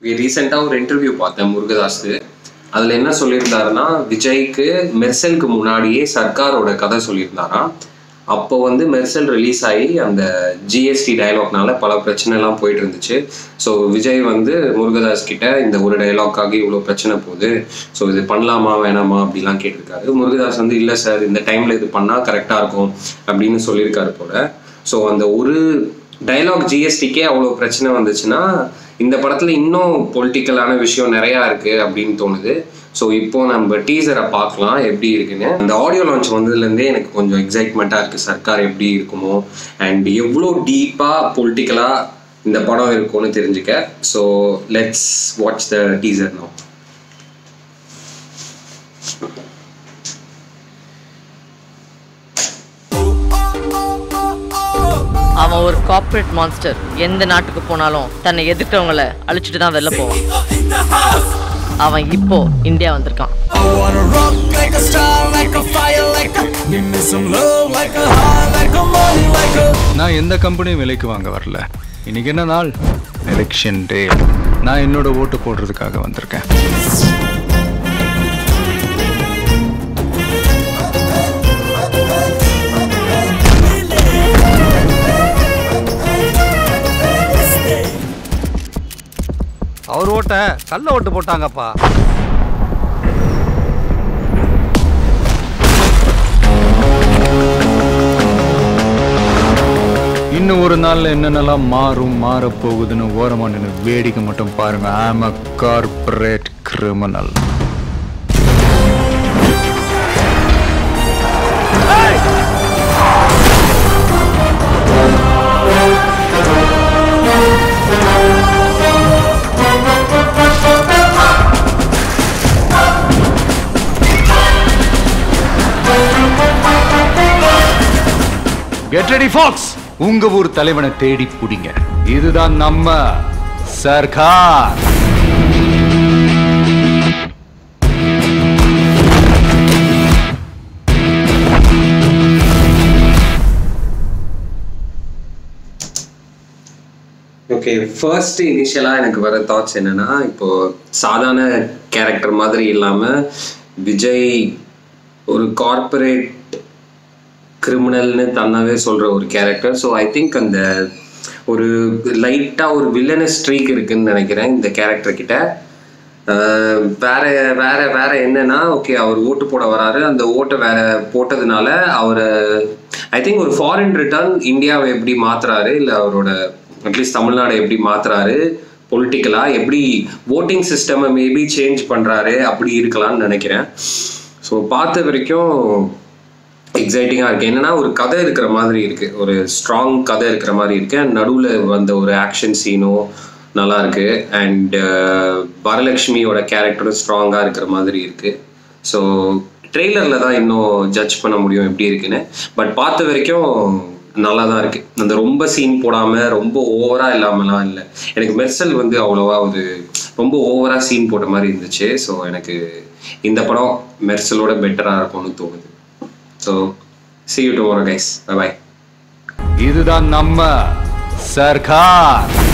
ரீசெண்டாக ஒரு இன்டர்வியூ பார்த்தேன் முருகதாஸ்க்கு அதில் என்ன சொல்லியிருந்தாருன்னா விஜய்க்கு மெர்சலுக்கு முன்னாடியே சர்க்காரோட கதை சொல்லியிருந்தாராம் அப்போ வந்து மெர்சல் ரிலீஸ் ஆகி அந்த ஜிஎஸ்டி டயலாக்னால பல பிரச்சனைலாம் போயிட்டு இருந்துச்சு ஸோ விஜய் வந்து முருகதாஸ் கிட்ட இந்த ஒரு டயலாக்காக இவ்வளோ பிரச்சனை போகுது ஸோ இது பண்ணலாமா வேணாமா அப்படிலாம் கேட்டிருக்காரு முருகதாஸ் வந்து இல்லை சார் இந்த டைமில் இது பண்ணால் கரெக்டாக இருக்கும் அப்படின்னு சொல்லியிருக்காரு போல ஸோ அந்த ஒரு டைலாக் ஜிஎஸ்டிக்கே அவ்வளோ பிரச்சனை வந்துச்சுன்னா இந்த படத்தில் இன்னும் பொலிட்டிக்கலான விஷயம் நிறையா இருக்குது அப்படின்னு தோணுது ஸோ இப்போ நம்ம டீசரை பார்க்கலாம் எப்படி இருக்குன்னு அந்த ஆடியோ லான்ச் வந்ததுலேருந்தே எனக்கு கொஞ்சம் எக்ஸைட்மெண்ட்டாக இருக்குது சர்க்கார் எப்படி இருக்குமோ அண்ட் எவ்வளோ டீப்பாக பொலிட்டிக்கலாக இந்த படம் இருக்கும்னு தெரிஞ்சுக்க so let's watch the teaser no அவன் ஒரு கார்ப்பரேட் மான்ஸ்டர் எந்த நாட்டுக்கு போனாலும் தன்னை எதிர்க்கிறவங்கள அழிச்சிட்டு தான் வெளில போவான் அவன் இப்போ இந்தியா வந்திருக்கான் I wanna rock like a star, like a fire, like a Give me some love, like a high, like a money, like a நான் எந்த கம்பெனியும் விலைக்கு வாங்க வரல இன்னைக்கு என்ன நாள் எலெக்ஷன் டே நான் என்னோட ஓட்டு போடுறதுக்காக வந்திருக்கேன் அவர் ஓட்ட கல்ல ஓட்டு போட்டாங்கப்பா இன்னும் ஒரு நாள்ல என்னென்னலாம் மாறும் மாற போகுதுன்னு ஓரமா நின்று வேடிக்கை மட்டும் பாருங்க I'm a corporate criminal get ready folks உங்க ஊர் தலைவனை தேடி புடிங்க இதுதான் நம்ம சர்க்கார் ஓகே ஃபர்ஸ்ட் இனிஷியலாக எனக்கு வர தாட்ஸ் என்னன்னா இப்போ சாதாரண கேரக்டர் மாதிரி இல்லாமல் விஜய் ஒரு கார்ப்பரேட் கிரிமினல்னு தன்னாவே சொல்கிற ஒரு கேரக்டர் ஸோ ஐ திங்க் அந்த ஒரு லைட்டாக ஒரு வில்லன ஸ்ட்ரீக் இருக்குன்னு நினைக்கிறேன் இந்த கேரக்டர் கிட்ட ஆஹ் வேற வேற வேற என்னன்னா ஓகே அவர் ஓட்டு போட வராரு அந்த ஓட்டை வேற போட்டதுனால அவரை ஐ திங்க் ஒரு ஃபாரின் ரிட்டர்ன் இந்தியாவை எப்படி மாத்துறாரு இல்லை அவரோட அட்லீஸ்ட் தமிழ்நாடு எப்படி மாத்துறாரு பொலிட்டிக்கலா எப்படி ஓட்டிங் சிஸ்டமை மேபி சேஞ்ச் பண்றாரு அப்படி இருக்கலாம்னு நினைக்கிறேன் ஸோ பார்த்த வரைக்கும் எக்ஸைட்டிங்காக இருக்கு என்னன்னா ஒரு கதை இருக்கிற மாதிரி இருக்கு ஒரு ஸ்ட்ராங் கதை இருக்கிற மாதிரி இருக்கு அண்ட் நடுவில் வந்த ஒரு ஆக்ஷன் சீனும் நல்லா இருக்கு அண்ட் வரலட்சுமியோட கேரக்டரும் ஸ்ட்ராங்காக இருக்கிற மாதிரி இருக்கு ஸோ ட்ரெய்லரில் தான் இன்னும் ஜட்ஜ் பண்ண முடியும் எப்படி இருக்குன்னு பட் பார்த்த வரைக்கும் நல்லா தான் இருக்கு அந்த ரொம்ப சீன் போடாம ரொம்ப ஓவரா இல்லாமலாம் இல்லை எனக்கு மெர்சல் வந்து அவ்வளோவா ஒரு ரொம்ப ஓவரா சீன் போட்ட மாதிரி இருந்துச்சு ஸோ எனக்கு இந்த படம் மெர்சலோட பெட்டரா இருக்கும்னு தோணுது so see you tomorrow guys bye bye இதுதான் நம்ம சர்க்கார்